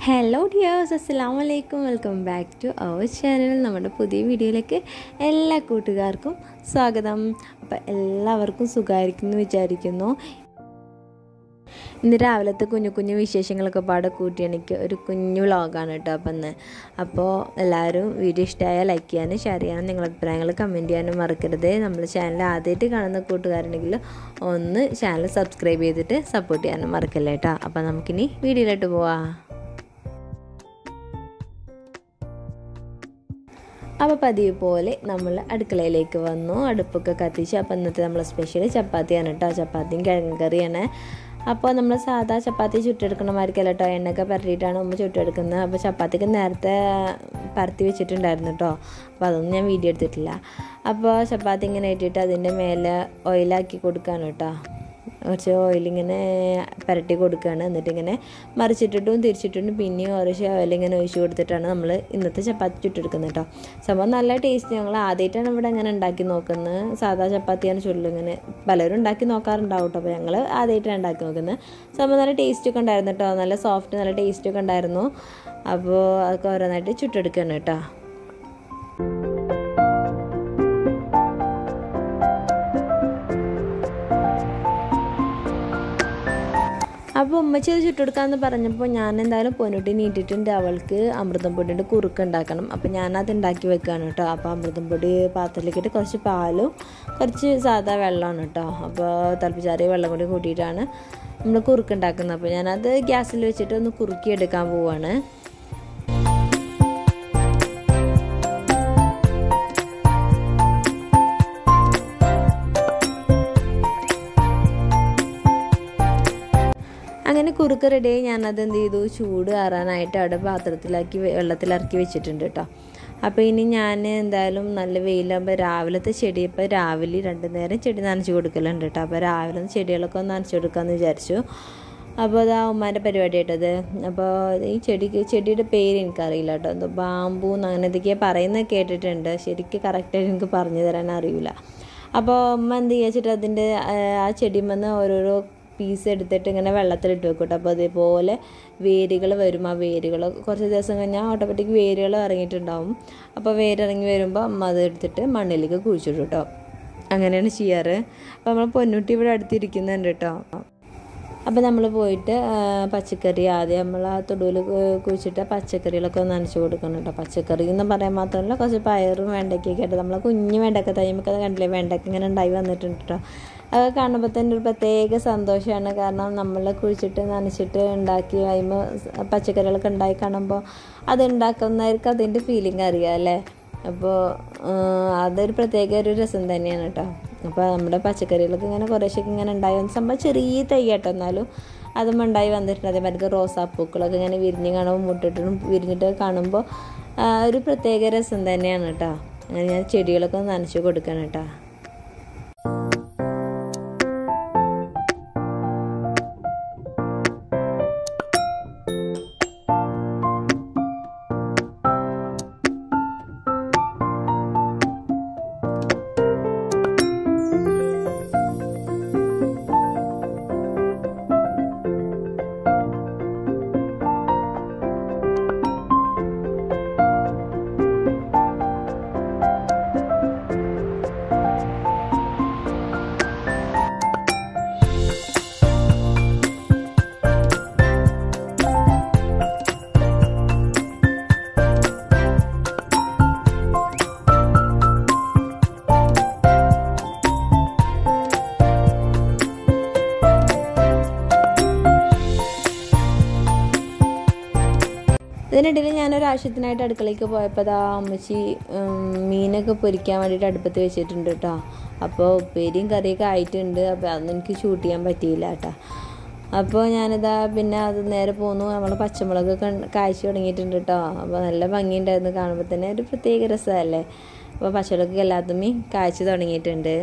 hello dears അസ്സാം വലൈക്കും welcome back to our channel നമ്മുടെ പുതിയ വീഡിയോയിലേക്ക് എല്ലാ കൂട്ടുകാർക്കും സ്വാഗതം അപ്പോൾ എല്ലാവർക്കും സുഖമായിരിക്കും എന്ന് വിചാരിക്കുന്നു ഇന്ന് രാവിലത്തെ കുഞ്ഞു കുഞ്ഞു വിശേഷങ്ങളൊക്കെ പാടെ കൂട്ടി എനിക്ക് ഒരു കുഞ്ഞു വ്ളോഗാണ് കേട്ടോ അപ്പം ഇന്ന് അപ്പോൾ എല്ലാവരും വീഡിയോ ഇഷ്ടമായാൽ ലൈക്ക് ചെയ്യാനും ഷെയർ ചെയ്യാനും നിങ്ങളുടെ അഭിപ്രായങ്ങൾ കമൻറ്റ് ചെയ്യാനും മറക്കരുത് നമ്മൾ ചാനൽ ആദ്യമായിട്ട് കാണുന്ന കൂട്ടുകാരുണ്ടെങ്കിൽ ഒന്ന് ചാനൽ സബ്സ്ക്രൈബ് ചെയ്തിട്ട് സപ്പോർട്ട് ചെയ്യാനും മറക്കല്ലേ കേട്ടോ അപ്പോൾ നമുക്കിനി വീഡിയോയിലോട്ട് പോവാം അപ്പോൾ പതിവ് പോലെ നമ്മൾ അടുക്കളയിലേക്ക് വന്നു അടുപ്പൊക്കെ കത്തിച്ച് അപ്പോൾ ഇന്നത്തെ നമ്മളെ സ്പെഷ്യൽ ചപ്പാത്തിയാണ് കേട്ടോ ചപ്പാത്തിയും കിഴങ്ങ് കറിയാണ് അപ്പോൾ നമ്മൾ സാധാ ചപ്പാത്തി ചുട്ടെടുക്കണമായിരിക്കല്ല കേട്ടോ എണ്ണയൊക്കെ പരട്ടിയിട്ടാണ് ഉമ്മ ചുട്ടെടുക്കുന്നത് അപ്പോൾ ചപ്പാത്തിക്ക് നേരത്തെ പരത്തി വെച്ചിട്ടുണ്ടായിരുന്നു കേട്ടോ അപ്പോൾ അതൊന്നും ഞാൻ വീഡിയോ എടുത്തിട്ടില്ല അപ്പോൾ ചപ്പാത്തി ഇങ്ങനെ ഇട്ടിട്ട് അതിൻ്റെ മേലെ ഓയിലാക്കി കൊടുക്കുകയാണ് കേട്ടോ കുറച്ച് ഓയിലിങ്ങനെ പുരട്ടി കൊടുക്കുകയാണ് എന്നിട്ട് ഇങ്ങനെ മറിച്ചിട്ടിട്ടും തിരിച്ചിട്ടിട്ടും പിന്നെയും കുറച്ച് ഓയിലിങ്ങനെ ഒഴിച്ച് കൊടുത്തിട്ടാണ് നമ്മൾ ഇന്നത്തെ ചപ്പാത്തി ചുട്ടെടുക്കുന്നത് കേട്ടോ സംഭവം നല്ല ടേസ്റ്റ് ഞങ്ങൾ ആദ്യമായിട്ടാണ് ഇവിടെ ഇങ്ങനെ ഉണ്ടാക്കി നോക്കുന്നത് സാധാ ചപ്പാത്തിയാണ് ചുള്ളു ഇങ്ങനെ പലരും ഉണ്ടാക്കി നോക്കാറുണ്ടാവും കേട്ടോ അപ്പോൾ ഞങ്ങൾ ആദ്യമായിട്ടാണ് ഉണ്ടാക്കി നോക്കുന്നത് സംഭവം നല്ല ടേസ്റ്റ് ഒക്കെ ഉണ്ടായിരുന്നു കേട്ടോ നല്ല സോഫ്റ്റ് നല്ല ടേസ്റ്റ് ഒക്കെ ഉണ്ടായിരുന്നു അപ്പോൾ അതൊക്കെ ഓരോന്നായിട്ട് ചുട്ടെടുക്കുകയാണ് കേട്ടോ അപ്പോൾ ഉമ്മച്ചി അത് ചുട്ടെടുക്കാമെന്ന് പറഞ്ഞപ്പോൾ ഞാൻ എന്തായാലും പൊന്നുട്ടി നീട്ടിട്ടുണ്ട് അവൾക്ക് അമൃതം പൊടിയുടെ കുറുക്ക് ഉണ്ടാക്കണം അപ്പോൾ ഞാനത് ഉണ്ടാക്കി വെക്കുകയാണ് കേട്ടോ അപ്പോൾ അമൃതം പൊടി പാത്രത്തിലേക്കിട്ട് കുറച്ച് പാലും കുറച്ച് സാധാ വെള്ളമാണ് കേട്ടോ അപ്പോൾ തിളപ്പിച്ചാറിയ വെള്ളം കൂടി കൂട്ടിയിട്ടാണ് നമ്മൾ കുറുക്ക് ഉണ്ടാക്കുന്നത് അപ്പോൾ ഞാനത് ഗ്യാസിൽ വെച്ചിട്ട് ഒന്ന് കുറുക്കി എടുക്കാൻ പോവാണ് അങ്ങനെ കുറുക്ക് റെഡിയായി ഞാനത് എന്ത് ചെയ്തു ചൂട് കയറാനായിട്ട് അവിടെ പാത്രത്തിലാക്കി വെള്ളത്തിലിറക്കി വെച്ചിട്ടുണ്ട് കേട്ടോ അപ്പോൾ ഇനി ഞാൻ എന്തായാലും നല്ല വെയിലാകുമ്പോൾ രാവിലത്തെ ചെടി ഇപ്പോൾ രാവിലെ രണ്ട് നേരം ചെടി നനച്ച് കൊടുക്കലുണ്ട് കേട്ടോ അപ്പോൾ രാവിലെ ചെടികളൊക്കെ ഒന്ന് നനച്ച് കൊടുക്കാമെന്ന് വിചാരിച്ചു അപ്പോൾ അതാ ഉമ്മാൻ്റെ പരിപാടി ആയിട്ടത് അപ്പോൾ ഈ ചെടിക്ക് ചെടിയുടെ പേര് എനിക്കറിയില്ല കേട്ടോ എന്തോ ബാമ്പൂ അങ്ങനെ എന്തൊക്കെയാണ് പറയുന്നത് കേട്ടിട്ടുണ്ട് ശരിക്കും കറക്റ്റായിട്ട് എനിക്ക് പറഞ്ഞു തരാൻ അറിയില്ല അപ്പോൾ ഉമ്മ എന്ത് ചെയ്യാച്ചിട്ട് അതിൻ്റെ ആ ചെടിമെന്ന് ഓരോരോ പീസ് എടുത്തിട്ട് ഇങ്ങനെ വെള്ളത്തിലിട്ട് വെക്കും കേട്ടോ അപ്പോൾ അതേപോലെ വേരുകൾ വരും ആ വേരുകൾ കുറച്ച് ദിവസം കഴിഞ്ഞാൽ ഓട്ടോമാറ്റിക് വേരുകൾ ഇറങ്ങിയിട്ടുണ്ടാവും അപ്പോൾ വേരിറങ്ങി വരുമ്പോൾ അമ്മ അത് എടുത്തിട്ട് മണ്ണിലേക്ക് കുഴിച്ചിടും കേട്ടോ അങ്ങനെയാണ് ചെയ്യാറ് അപ്പോൾ നമ്മൾ പൊന്നുട്ടി ഇവിടെ അടുത്തിരിക്കുന്നുണ്ട് കേട്ടോ അപ്പോൾ നമ്മൾ പോയിട്ട് പച്ചക്കറി ആദ്യം നമ്മൾ ആ തൊടുവിൽ കുഴിച്ചിട്ട് പച്ചക്കറികളൊക്കെ നനച്ച് കൊടുക്കണം കേട്ടോ പച്ചക്കറി എന്ന് പറയാൻ മാത്രമല്ല കുറച്ച് പയറും വെണ്ടയ്ക്കൊക്കെ ആയിട്ട് നമ്മൾ കുഞ്ഞ് വെണ്ടക്ക തയ്യുമ്പോൾ കണ്ടില്ലേ വെണ്ടക്ക ഇങ്ങനെ ഉണ്ടായി വന്നിട്ടുണ്ട് കേട്ടോ അത് കാണുമ്പോൾ തന്നെ ഒരു പ്രത്യേക സന്തോഷമാണ് കാരണം നമ്മൾ കുഴിച്ചിട്ട് നനച്ചിട്ട് ഉണ്ടാക്കി കഴിയുമ്പോൾ പച്ചക്കറികളൊക്കെ ഉണ്ടായി കാണുമ്പോൾ അത് ഉണ്ടാക്കുന്നവർക്ക് അതിൻ്റെ ഫീലിംഗ് അറിയാം അല്ലേ അപ്പോൾ അതൊരു പ്രത്യേക ഒരു രസം തന്നെയാണ് കേട്ടോ അപ്പോൾ നമ്മുടെ പച്ചക്കറികളൊക്കെ ഇങ്ങനെ കുറേശ്ശൊക്കെ ഇങ്ങനെ ഉണ്ടായി വന്ന സംഭവം ചെറിയ തൈ കേട്ടോ എന്നാലും അതും ഉണ്ടായി വന്നിട്ടുണ്ട് അതേമാതിരി റോസാപ്പൂക്കളൊക്കെ ഇങ്ങനെ വിരിഞ്ഞ് കാണുമ്പോൾ മുട്ടിട്ടും വിരിഞ്ഞിട്ട് കാണുമ്പോൾ ഒരു പ്രത്യേക രസം തന്നെയാണ് കേട്ടോ അങ്ങനെ ഞാൻ ചെടികളൊക്കെ നനച്ച് കൊടുക്കണം കേട്ടോ ഇതിനിടയിൽ ഞാനൊരു ആവശ്യത്തിനായിട്ട് അടുക്കളയ്ക്ക് പോയപ്പോൾ അതാ അമ്മച്ചി മീനൊക്കെ പൊരിക്കാൻ വേണ്ടിയിട്ട് അടുപ്പത്ത് വെച്ചിട്ടുണ്ട് കേട്ടോ അപ്പോൾ ഉപ്പേരിയും കറിയൊക്കെ ആയിട്ടുണ്ട് അപ്പോൾ അതൊന്നും എനിക്ക് ഷൂട്ട് ചെയ്യാൻ പറ്റിയില്ല കേട്ടോ അപ്പോൾ ഞാനിതാ പിന്നെ അത് നേരെ പോന്നു നമ്മൾ പച്ചമുളകൊക്കെ കാഴ്ച തുടങ്ങിയിട്ടുണ്ട് കേട്ടോ അപ്പോൾ നല്ല ഭംഗിയുണ്ടായിരുന്നു കാണുമ്പോൾ തന്നെ ഒരു പ്രത്യേക രസമല്ലേ അപ്പോൾ പച്ചമുളകൊക്കെ എല്ലാത്തുമ്മി കാഴ്ച തുടങ്ങിയിട്ടുണ്ട്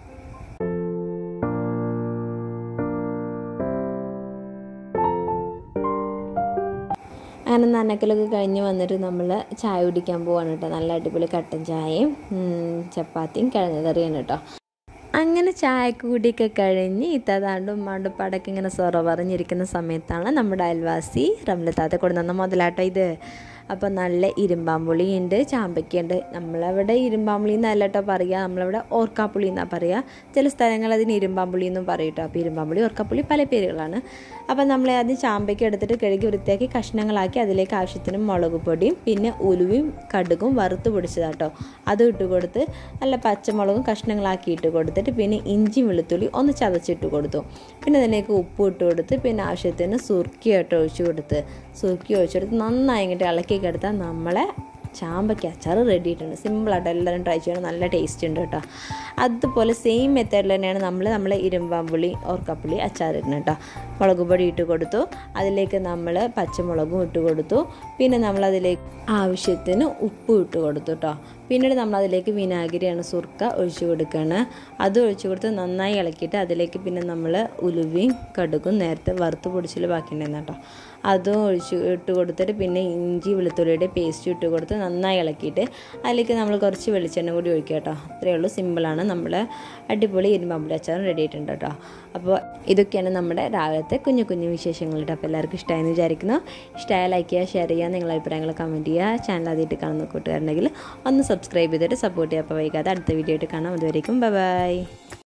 അങ്ങനെ നനക്കലൊക്കെ കഴിഞ്ഞ് വന്നിട്ട് നമ്മൾ ചായ കുടിക്കാൻ പോവാണ് കേട്ടോ നല്ല അടിപൊളി കട്ടൻ ചായയും ചപ്പാത്തിയും കിഴങ്ങ് കറിയാണ് കേട്ടോ അങ്ങനെ അങ്ങനെ ചായക്ക് കൂടിയൊക്കെ കഴിഞ്ഞ് ഇത്താതാണ്ടും ഉമ്മാണ്ടും പടക്കെ ഇങ്ങനെ സൊറ പറഞ്ഞിരിക്കുന്ന സമയത്താണ് നമ്മുടെ അയൽവാസി റംലത്താത്ത കൊടുന്ന മുതലാട്ടോ ഇത് അപ്പോൾ നല്ല ഇരുമ്പാമ്പുളിയുണ്ട് ചാമ്പയ്ക്കുണ്ട് നമ്മളവിടെ ഇരുമ്പാമ്പുളി എന്നല്ല കേട്ടോ പറയുക നമ്മളവിടെ ഓർക്കാപ്പുളി എന്നാണ് പറയുക ചില സ്ഥലങ്ങൾ അതിന് ഇരുമ്പാമ്പുളി എന്നും പറയും കേട്ടോ അപ്പോൾ ഇരുമ്പാമ്പുളി ഓർക്കാപ്പുളി പല പേരുകളാണ് അപ്പോൾ നമ്മൾ ആദ്യം ചാമ്പയ്ക്ക് എടുത്തിട്ട് കഴുകി വൃത്തിയാക്കി കഷ്ണങ്ങളാക്കി അതിലേക്ക് ആവശ്യത്തിന് മുളക് പൊടിയും പിന്നെ ഉലുവയും കടുകും വറുത്ത് പൊടിച്ചതാട്ടോ അത് ഇട്ട് കൊടുത്ത് നല്ല പച്ചമുളകും കഷ്ണങ്ങളാക്കി ഇട്ട് കൊടുത്തിട്ട് പിന്നെ ഇഞ്ചി വെളുത്തുള്ളി ഒന്ന് ചതച്ചിട്ട് കൊടുത്തു പിന്നെ അതിലേക്ക് ഉപ്പ് ഇട്ട് കൊടുത്ത് പിന്നെ ആവശ്യത്തിന് സുർക്കിയായിട്ട് ഒഴിച്ച് കൊടുത്ത് സുർക്കി ഒഴിച്ചെടുത്ത് നന്നായി ഇങ്ങോട്ട് ഇളക്കി എടുത്താൽ നമ്മളെ ചാമ്പയ്ക്ക് അച്ചാർ റെഡി ആയിട്ടുണ്ട് സിമ്പിളായിട്ട് എല്ലാവരും ട്രൈ ചെയ്യണം നല്ല ടേസ്റ്റ് ഉണ്ട് കേട്ടോ അതുപോലെ സെയിം മെത്തേഡിൽ തന്നെയാണ് നമ്മൾ നമ്മളെ ഇരുമ്പാമ്പുളി ഓർക്കപ്പുളി അച്ചാർ ഇടുന്നത് കേട്ടോ മുളക് പൊടി ഇട്ട് കൊടുത്തു അതിലേക്ക് നമ്മൾ പച്ചമുളകും ഇട്ട് കൊടുത്തു പിന്നെ നമ്മൾ അതിലേക്ക് ആവശ്യത്തിന് ഉപ്പ് ഇട്ട് കൊടുത്തു കേട്ടോ പിന്നീട് നമ്മൾ അതിലേക്ക് വിനാഗിരിയാണ് സുർക്ക ഒഴിച്ചു കൊടുക്കുകയാണ് അത് ഒഴിച്ചു കൊടുത്ത് നന്നായി ഇളക്കിയിട്ട് അതിലേക്ക് പിന്നെ നമ്മൾ ഉലുവയും കടുകും നേരത്തെ വറുത്ത് പൊടിച്ചിൽ ബാക്കിയുണ്ടായിരുന്നു കേട്ടോ അതും ഒഴിച്ച് ഇട്ട് കൊടുത്തിട്ട് പിന്നെ ഇഞ്ചി വെളുത്തുള്ളിയുടെ പേസ്റ്റ് ഇട്ട് കൊടുത്ത് നന്നായി ഇളക്കിയിട്ട് അതിലേക്ക് നമ്മൾ കുറച്ച് വെളിച്ചെണ്ണ കൂടി ഒഴിക്കുക കേട്ടോ അത്രയേ ഉള്ളൂ സിമ്പിളാണ് നമ്മൾ അടിപൊളി ഇരുമ്പാമ്പുളി അച്ചാറും റെഡി ആയിട്ടുണ്ട് കേട്ടോ അപ്പോൾ ഇതൊക്കെയാണ് നമ്മുടെ രാവിലത്തെ കുഞ്ഞു കുഞ്ഞു വിശേഷങ്ങൾ കേട്ടോ അപ്പോൾ എല്ലാവർക്കും ഇഷ്ടമായെന്ന് വിചാരിക്കുന്നു ഇഷ്ടമായ ലൈക്ക് ചെയ്യുക ഷെയർ ചെയ്യുക നിങ്ങളുടെ അഭിപ്രായങ്ങൾ കമൻറ്റ് ചെയ്യുക ചാനൽ ആദ്യമായിട്ട് കാണുന്ന കൂട്ടുകാരുണ്ടെങ്കിൽ ഒന്ന് സബ്സ്ക്രൈബ് ചെയ്തിട്ട് സപ്പോർട്ട് ചെയ്യുക അപ്പോൾ വൈകാതെ അടുത്ത വീഡിയോ ആയിട്ട് കാണാം അതുവരേക്കും ബൈ